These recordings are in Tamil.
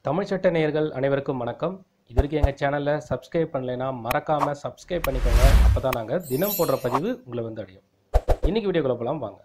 தமிழ் சட்ட நேயர்கள் அனைவருக்கும் வணக்கம் இது வரைக்கும் எங்கள் சேனலில் சப்ஸ்கிரைப் பண்ணலைன்னா மறக்காமல் சப்ஸ்கிரைப் பண்ணிக்கோங்க அப்போ தான் நாங்கள் தினம் போடுற பதிவு உங்களை வந்து அடையும் இன்னைக்கு வீடியோக்குள்ள போகலாம் வாங்க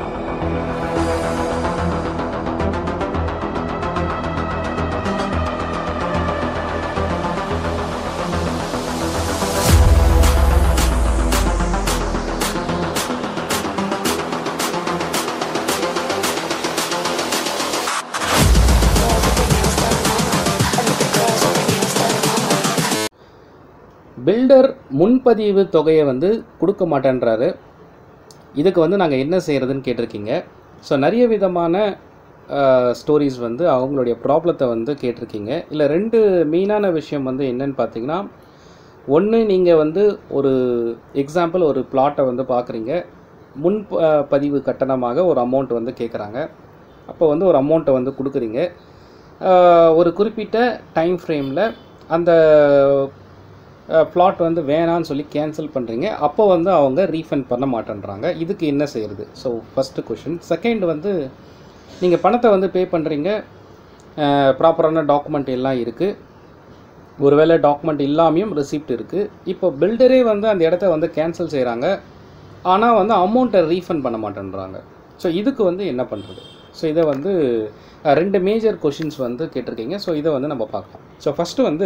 பில்டர் முன்பதிவு தொகையை வந்து கொடுக்க மாட்டேன்றாரு இதுக்கு வந்து நாங்கள் என்ன செய்கிறதுன்னு கேட்டிருக்கீங்க ஸோ நிறைய விதமான ஸ்டோரிஸ் வந்து அவங்களுடைய ப்ராப்ளத்தை வந்து கேட்டிருக்கீங்க இல்லை ரெண்டு மெயினான விஷயம் வந்து என்னன்னு பார்த்தீங்கன்னா ஒன்று நீங்கள் வந்து ஒரு எக்ஸாம்பிள் ஒரு பிளாட்டை வந்து பார்க்குறீங்க முன் ப- பதிவு கட்டணமாக ஒரு அமௌண்ட் வந்து கேட்குறாங்க அப்போ வந்து ஒரு அமௌண்ட்டை வந்து கொடுக்குறீங்க ஆஹ் ஒரு குறிப்பிட்ட டைம் ஃப்ரேமில் அந்த பிளாட் வந்து வேணான்னு சொல்லி கேன்சல் பண்ணுறீங்க அப்போ வந்து அவங்க ரீஃபண்ட் பண்ண மாட்டேன்றாங்க இதுக்கு என்ன செய்கிறது ஸோ ஃபஸ்ட்டு கொஷின் செகண்ட் வந்து நீங்கள் பணத்தை வந்து பே பண்ணுறீங்க ப்ராப்பரான டாக்குமெண்ட் எல்லாம் இருக்குது ஒருவேளை டாக்குமெண்ட் இல்லாமையும் ரெசிப்ட் இருக்குது இப்போ பில்டரே வந்து அந்த இடத்த வந்து கேன்சல் செய்கிறாங்க ஆனால் வந்து அமௌண்ட்டை ரீஃபண்ட் பண்ண மாட்டேன்றாங்க ஸோ இதுக்கு வந்து என்ன பண்ணுறது ஸோ இதை வந்து அஹ், ரெண்டு மேஜர் கொஷின்ஸ் வந்து கேட்டிருக்கீங்க ஸோ இதை வந்து நம்ம பார்க்கலாம் ஸோ ஃபஸ்ட்டு வந்து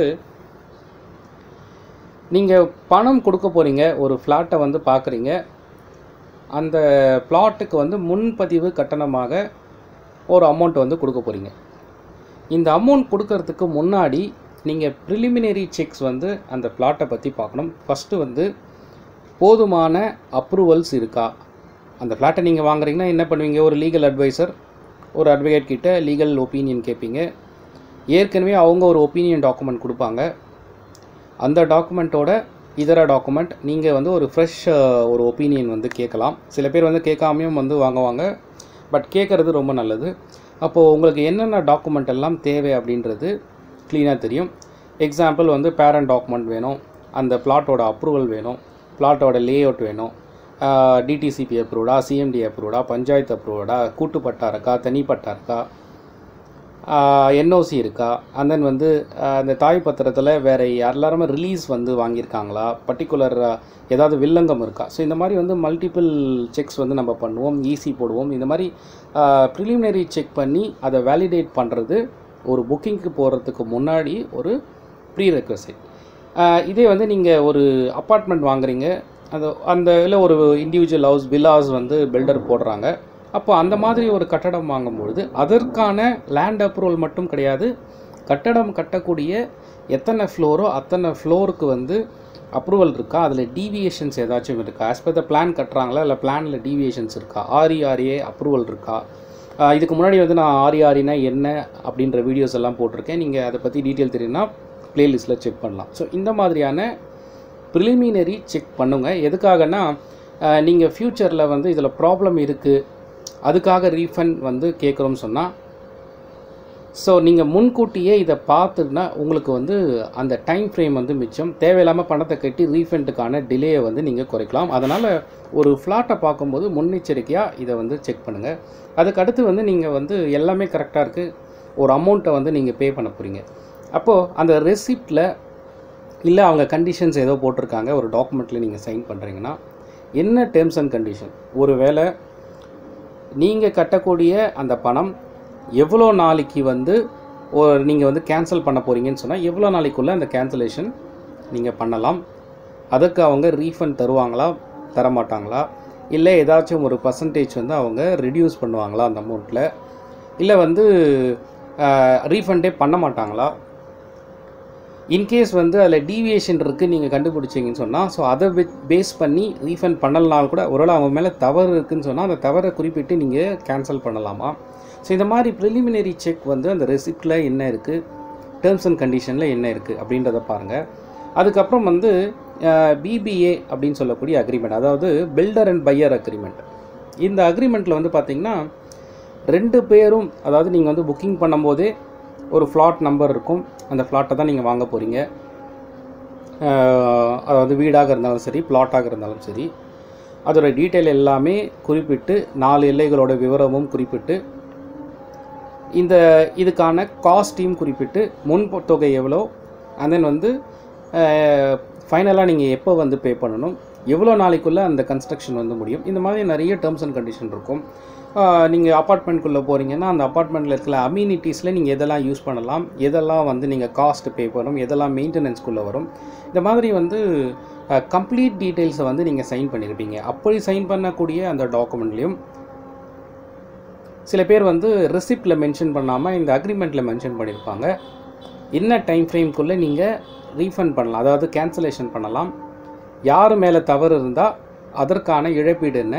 நீங்கள் பணம் கொடுக்க போகிறீங்க ஒரு ஃப்ளாட்டை வந்து பார்க்குறீங்க அந்த பிளாட்டுக்கு வந்து முன்பதிவு கட்டணமாக ஒரு அமௌண்ட் வந்து கொடுக்க போகிறீங்க இந்த அமௌண்ட் கொடுக்கறதுக்கு முன்னாடி நீங்கள் ப்ரிலிமினரி செக்ஸ் வந்து அந்த பிளாட்டை பற்றி பார்க்கணும் ஃபஸ்ட்டு வந்து போதுமான அப்ரூவல்ஸ் இருக்கா அந்த ஃப்ளாட்டை நீங்கள் வாங்குறீங்கன்னா என்ன பண்ணுவீங்க ஒரு லீகல் அட்வைசர் ஒரு அட்வொகேட் கிட்ட லீகல் ஒப்பீனியன் கேட்பீங்க ஏற்கனவே அவங்க ஒரு ஒப்பீனியன் டாக்குமெண்ட் கொடுப்பாங்க அந்த டாக்குமெண்ட்டோட இதர டாக்குமெண்ட் நீங்கள் வந்து ஒரு ஃப்ரெஷ் ஒரு ஒப்பீனியன் வந்து கேட்கலாம் சில பேர் வந்து கேட்காமையும் வந்து வாங்குவாங்க பட் கேட்குறது ரொம்ப நல்லது அப்போது உங்களுக்கு என்னென்ன டாக்குமெண்ட் எல்லாம் தேவை அப்படின்றது க்ளீனாக தெரியும் எக்ஸாம்பிள் வந்து பேரண்ட் டாக்குமெண்ட் வேணும் அந்த பிளாட்டோட அப்ரூவல் வேணும் பிளாட்டோட லே அவுட் வேணும் டிடிசிபி அப்ரூவ்டா சிஎம்டி அப்ரூவ்டா பஞ்சாயத்து அப்ரூவ்டா கூட்டு பட்டா இருக்கா தனி பட்டா இருக்கா என்ஓசி இருக்கா அண்ட் தென் வந்து ஆஹ் அந்த தாய் பத்திரத்தில் வேறு எல்லாருமே ரிலீஸ் வந்து வாங்கியிருக்காங்களா பர்டிகுலர் ஏதாவது வில்லங்கம் இருக்கா ஸோ இந்த மாதிரி வந்து மல்டிபிள் செக்ஸ் வந்து நம்ம பண்ணுவோம் ஈஸி போடுவோம் இந்த மாதிரி ப்ரிலிமினரி செக் பண்ணி அதை வேலிடேட் பண்ணுறது ஒரு புக்கிங்க்கு போகிறதுக்கு முன்னாடி ஒரு ப்ரீ ரெக்வசைட் இதே வந்து நீங்கள் ஒரு அப்பார்ட்மெண்ட் வாங்குறீங்க அந்த அந்த இதில் ஒரு இண்டிவிஜுவல் ஹவுஸ் வில்லாஸ் வந்து பில்டர் போடுறாங்க அப்போ அந்த மாதிரி ஒரு கட்டடம் வாங்கும்பொழுது அதற்கான லேண்ட் அப்ரூவல் மட்டும் கிடையாது கட்டடம் கட்டக்கூடிய எத்தனை ஃப்ளோரோ அத்தனை ஃப்ளோருக்கு வந்து அப்ரூவல் இருக்கா அதில் டீவியேஷன்ஸ் ஏதாச்சும் இருக்கா ஆஸ் பர் த பிளான் கட்டுறாங்களா இல்லை பிளானில் டீவியேஷன்ஸ் இருக்கா ஆர்இஆர்ஏ அப்ரூவல் இருக்கா ஆஹ் இதுக்கு முன்னாடி வந்து நான் ஆர்இஆர்னா என்ன அப்படின்ற வீடியோஸ் எல்லாம் போட்டிருக்கேன் நீங்கள் அதை பற்றி டீட்டெயில் தெரியும்னா ப்ளேலிஸ்ட்டில் செக் பண்ணலாம் ஸோ இந்த மாதிரியான ப்ரிலிமினரி செக் பண்ணுங்க எதுக்காகனா நீங்கள் ஃப்யூச்சரில் வந்து இதில் ப்ராப்ளம் இருக்குது அதுக்காக ரீஃபண்ட் வந்து கேட்குறோம்னு சொன்னால் ஸோ நீங்கள் முன்கூட்டியே இதை பார்த்துன்னா உங்களுக்கு வந்து அந்த டைம் ஃப்ரேம் வந்து மிச்சம் தேவையில்லாமல் பணத்தை கட்டி ரீஃபண்டுக்கான டிலேயை வந்து நீங்கள் குறைக்கலாம் அதனால் ஒரு ஃப்ளாட்டை பார்க்கும்போது முன்னெச்சரிக்கையாக இதை வந்து செக் பண்ணுங்கள் அதுக்கு அடுத்து வந்து நீங்கள் வந்து எல்லாமே கரெக்டாக இருக்குது ஒரு அமௌண்ட்டை வந்து நீங்கள் பே பண்ண போகிறீங்க அப்போது அந்த ரெசிப்டில் இல்லை அவங்க கண்டிஷன்ஸ் ஏதோ போட்டிருக்காங்க ஒரு டாக்குமெண்ட்டில் நீங்கள் சைன் பண்ணுறீங்கன்னா என்ன டேர்ம்ஸ் அண்ட் கண்டிஷன் ஒருவேளை நீங்கள் கட்டக்கூடிய அந்த பணம் எவ்வளோ நாளைக்கு வந்து நீங்கள் வந்து கேன்சல் பண்ண போகிறீங்கன்னு சொன்னால் எவ்வளோ நாளைக்குள்ளே அந்த கேன்சலேஷன் நீங்கள் பண்ணலாம் அதுக்கு அவங்க ரீஃபண்ட் தருவாங்களா தர மாட்டாங்களா இல்லை ஏதாச்சும் ஒரு பர்சன்டேஜ் வந்து அவங்க ரெடியூஸ் பண்ணுவாங்களா அந்த அமௌண்ட்டில் இல்லை வந்து ரீஃபண்டே பண்ண மாட்டாங்களா இன்கேஸ் வந்து அதில் டீவியேஷன் இருக்குது நீங்கள் கண்டுபிடிச்சிங்கன்னு சொன்னால் ஸோ அதை பேஸ் பண்ணி ரீஃபண்ட் பண்ணலனாலும் கூட ஒருவேளை அவங்க மேலே தவறு இருக்குன்னு சொன்னால் அந்த தவறை குறிப்பிட்டு நீங்கள் கேன்சல் பண்ணலாமா ஸோ இந்த மாதிரி ப்ரிலிமினரி செக் வந்து அந்த ரெசிப்டில் என்ன இருக்குது டேர்ம்ஸ் அண்ட் கண்டிஷனில் என்ன இருக்குது அப்படின்றத பாருங்கள் அதுக்கப்புறம் வந்து பிபிஏ அப்படின்னு சொல்லக்கூடிய அக்ரிமெண்ட் அதாவது பில்டர் அண்ட் பையர் அக்ரிமெண்ட் இந்த அக்ரிமெண்ட்டில் வந்து பார்த்திங்கன்னா ரெண்டு பேரும் அதாவது நீங்கள் வந்து புக்கிங் பண்ணும்போதே ஒரு ஃப்ளாட் நம்பர் இருக்கும் அந்த ஃப்ளாட்டை தான் நீங்கள் வாங்க போகிறீங்க அதாவது வீடாக இருந்தாலும் சரி பிளாட்டாக இருந்தாலும் சரி அதோட டீட்டெயில் எல்லாமே குறிப்பிட்டு நாலு எல்லைகளோட விவரமும் குறிப்பிட்டு இந்த இதுக்கான காஸ்டையும் குறிப்பிட்டு முன் தொகை எவ்வளோ அண்ட் தென் வந்து ஃபைனலாக நீங்கள் எப்போ வந்து பே பண்ணணும் எவ்வளோ நாளைக்குள்ளே அந்த கன்ஸ்ட்ரக்ஷன் வந்து முடியும் இந்த மாதிரி நிறைய டேர்ம்ஸ் அண்ட் கண்டிஷன் இருக்கும் நீங்கள் அப்பார்ட்மெண்ட்குள்ளே போகிறீங்கன்னா அந்த அப்பார்ட்மெண்ட்டில் இருக்கிற அம்யூனிட்டிஸில் நீங்கள் எதெல்லாம் யூஸ் பண்ணலாம் எதெல்லாம் வந்து நீங்கள் காஸ்ட் பே பண்ணணும் எதெல்லாம் மெயின்டெனன்ஸ்குள்ளே வரும் இந்த மாதிரி வந்து கம்ப்ளீட் டீட்டெயில்ஸை வந்து நீங்கள் சைன் பண்ணியிருப்பீங்க அப்படி சைன் பண்ணக்கூடிய அந்த டாக்குமெண்ட்லேயும் சில பேர் வந்து ரெசிப்டில் மென்ஷன் பண்ணாமல் இந்த அக்ரிமெண்ட்டில் மென்ஷன் பண்ணியிருப்பாங்க என்ன டைம் ஃப்ரேம்குள்ளே நீங்கள் ரீஃபண்ட் பண்ணலாம் அதாவது கேன்சலேஷன் பண்ணலாம் யார் மேலே தவறு இருந்தால் அதற்கான இழப்பீடு என்ன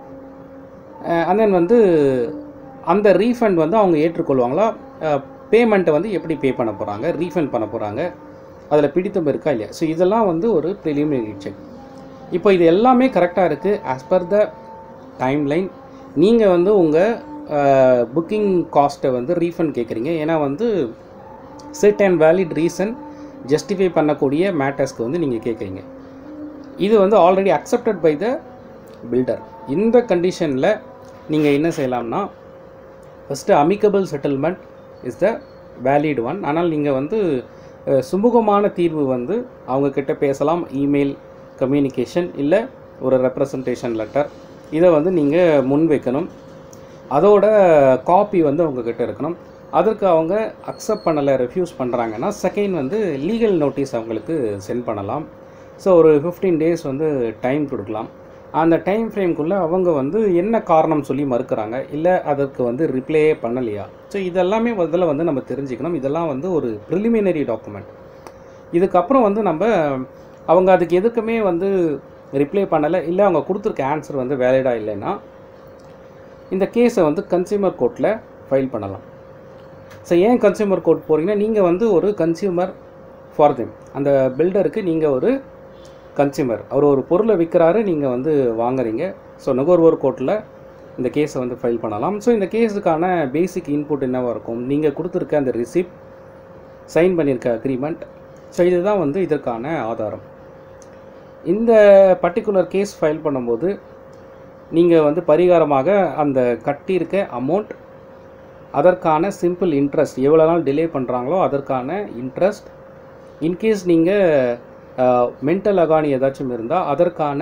அண்ட் தென் வந்து அந்த ரீஃபண்ட் வந்து அவங்க ஏற்றுக்கொள்வாங்களா பேமெண்ட்டை வந்து எப்படி பே பண்ண போகிறாங்க ரீஃபண்ட் பண்ண போகிறாங்க அதில் பிடித்தம் இருக்கா இல்லையா ஸோ இதெல்லாம் வந்து ஒரு ப்ரிலிமினரி செக் இப்போ இது எல்லாமே கரெக்டாக இருக்குது as per the timeline நீங்கள் வந்து உங்கள் புக்கிங் காஸ்ட்டை வந்து ரீஃபண்ட் கேட்குறீங்க ஏன்னா வந்து set and valid reason justify பண்ணக்கூடிய மேட்டர்ஸ்க்கு வந்து நீங்கள் கேட்குறீங்க இது வந்து already accepted by the builder இந்த கண்டிஷனில் நீங்கள் என்ன செய்யலாம்னா first amicable settlement is the valid one ஆனால் நீங்கள் வந்து அஹ், சுமூகமான தீர்வு வந்து அவங்கக்கிட்ட பேசலாம் இமெயில் கம்யூனிகேஷன் இல்லை ஒரு ரெப்ரசன்டேஷன் லெட்டர் இதை வந்து நீங்கள் முன் வைக்கணும் அதோட காப்பி வந்து உங்ககிட்ட இருக்கணும் அதற்கு அவங்க அக்செப்ட் பண்ணலை ரெஃப்யூஸ் பண்ணுறாங்கன்னா செகண்ட் வந்து லீகல் நோட்டீஸ் அவங்களுக்கு சென்ட் பண்ணலாம் ஸோ ஒரு ஃபிஃப்டீன் டேஸ் வந்து டைம் கொடுக்கலாம் அந்த டைம் ஃப்ரேம்குள்ளே அவங்க வந்து என்ன காரணம் சொல்லி மறுக்கிறாங்க இல்லை அதற்கு வந்து ரிப்ளையே பண்ணலையா ஸோ இதெல்லாமே முதல்ல வந்து நம்ம தெரிஞ்சுக்கணும் இதெல்லாம் வந்து ஒரு ப்ரிலிமினரி டாக்குமெண்ட் இதுக்கப்புறம் வந்து நம்ம அவங்க அதுக்கு எதுக்குமே வந்து ரிப்ளை பண்ணலை இல்லை அவங்க கொடுத்துருக்க ஆன்சர் வந்து வேலிடாக இல்லைன்னா இந்த கேஸை வந்து கன்சியூமர் கோர்ட்டில் ஃபைல் பண்ணலாம் ஸோ ஏன் கன்சியூமர் கோர்ட் போகிறீங்கன்னா நீங்கள் வந்து ஒரு கன்சியூமர் ஃபார் தெம் அந்த பில்டருக்கு நீங்கள் ஒரு கன்சியூமர் அவர் ஒரு பொருளை விற்கிறாரு நீங்கள் வந்து வாங்குறீங்க ஸோ நுகர்வோர் கோர்ட்டில் இந்த கேஸை வந்து ஃபைல் பண்ணலாம் ஸோ இந்த கேஸுக்கான பேசிக் இன்புட் என்னவாக இருக்கும் நீங்கள் கொடுத்துருக்க அந்த ரிசிப்ட் சைன் பண்ணியிருக்க அக்ரிமெண்ட் ஸோ இதுதான் வந்து இதற்கான ஆதாரம் இந்த பர்டிகுலர் கேஸ் ஃபைல் பண்ணும்போது நீங்கள் வந்து பரிகாரமாக அந்த கட்டியிருக்க அமௌண்ட் அதற்கான சிம்பிள் இன்ட்ரெஸ்ட் எவ்வளோ நாள் டிலே பண்ணுறாங்களோ அதற்கான இன்ட்ரெஸ்ட் இன்கேஸ் நீங்கள் மென்டல் அகானி ஏதாச்சும் இருந்தால் அதற்கான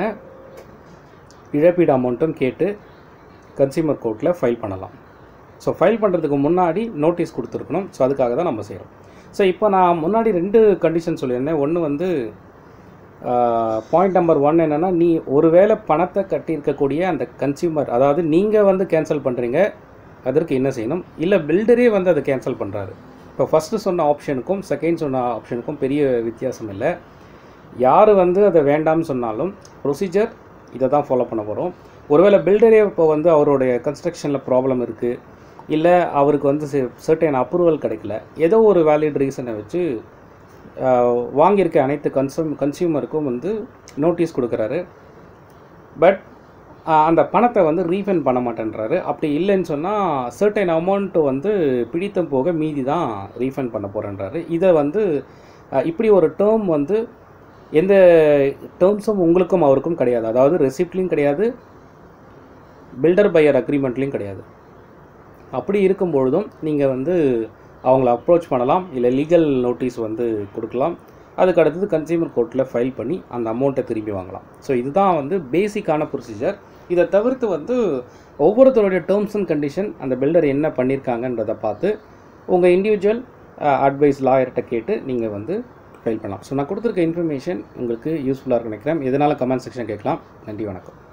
இழப்பீடு அமௌண்ட்டும் கேட்டு கன்சியூமர் கோர்ட்டில் ஃபைல் பண்ணலாம் ஸோ ஃபைல் பண்ணுறதுக்கு முன்னாடி நோட்டீஸ் கொடுத்துருக்கணும் ஸோ அதுக்காக தான் நம்ம செய்கிறோம் ஸோ இப்போ நான் முன்னாடி ரெண்டு கண்டிஷன் சொல்லியிருந்தேன் ஒன்று வந்து பாயிண்ட் நம்பர் ஒன் என்னென்னா நீ ஒருவேளை பணத்தை கட்டியிருக்கக்கூடிய அந்த கன்சியூமர் அதாவது நீங்கள் வந்து கேன்சல் பண்ணுறீங்க அதற்கு என்ன செய்யணும் இல்லை பில்டரே வந்து அதை கேன்சல் பண்ணுறாரு இப்போ ஃபஸ்ட்டு சொன்ன ஆப்ஷனுக்கும் செகண்ட் சொன்ன ஆப்ஷனுக்கும் பெரிய வித்தியாசம் இல்லை யார் வந்து அதை வேண்டாம்னு சொன்னாலும் ப்ரொசீஜர் இதை தான் ஃபாலோ பண்ண போகிறோம் ஒருவேளை பில்டரே இப்போ வந்து அவருடைய கன்ஸ்ட்ரக்ஷனில் ப்ராப்ளம் இருக்குது இல்லை அவருக்கு வந்து சர்டன் அப்ரூவல் கிடைக்கல ஏதோ ஒரு வேலிட் ரீசனை வச்சு ஆஹ், வாங்கியிருக்க அனைத்து கன்சூம் கன்சியூமருக்கும் வந்து நோட்டீஸ் கொடுக்குறாரு பட் அந்த பணத்தை வந்து ரீஃபண்ட் பண்ண மாட்டேன்றாரு அப்படி இல்லைன்னு சொன்னால் சர்டன் அமௌண்ட்டு வந்து பிடித்தம் போக மீதி தான் ரீஃபண்ட் பண்ண போகிறேன்றாரு இதை வந்து ஆஹ், இப்படி ஒரு டேர்ம் வந்து எந்த டேர்ம்ஸும் உங்களுக்கும் அவருக்கும் கிடையாது அதாவது ரெசிப்ட்லேயும் கிடையாது பில்டர் பையர் அக்ரிமெண்ட்லேயும் கிடையாது அப்படி இருக்கும் பொழுதும் நீங்கள் வந்து அவங்கள அப்ரோச் பண்ணலாம் இல்லை லீகல் நோட்டீஸ் வந்து கொடுக்கலாம் அதுக்கு அடுத்தது கன்சியூமர் கோர்ட்டில் ஃபைல் பண்ணி அந்த அமௌண்ட்டை திரும்பி வாங்கலாம் ஸோ இதுதான் வந்து பேசிக்கான ப்ரொசீஜர் இதை தவிர்த்து வந்து ஒவ்வொருத்தருடைய டேர்ம்ஸ் அண்ட் கண்டிஷன் அந்த பில்டர் என்ன பண்ணியிருக்காங்கன்றதை பார்த்து உங்கள் இண்டிவிஜுவல் அட்வைஸ் லாயர்கிட்ட கேட்டு நீங்கள் வந்து ஃபைல் பண்ணலாம் ஸோ நான் கொடுத்துருக்க இன்ஃபர்மேஷன் உங்களுக்கு யூஸ்ஃபுல்லாக நினைக்கிறேன் எதனால் கமெண்ட் செக்ஷன் கேட்கலாம் நன்றி வணக்கம்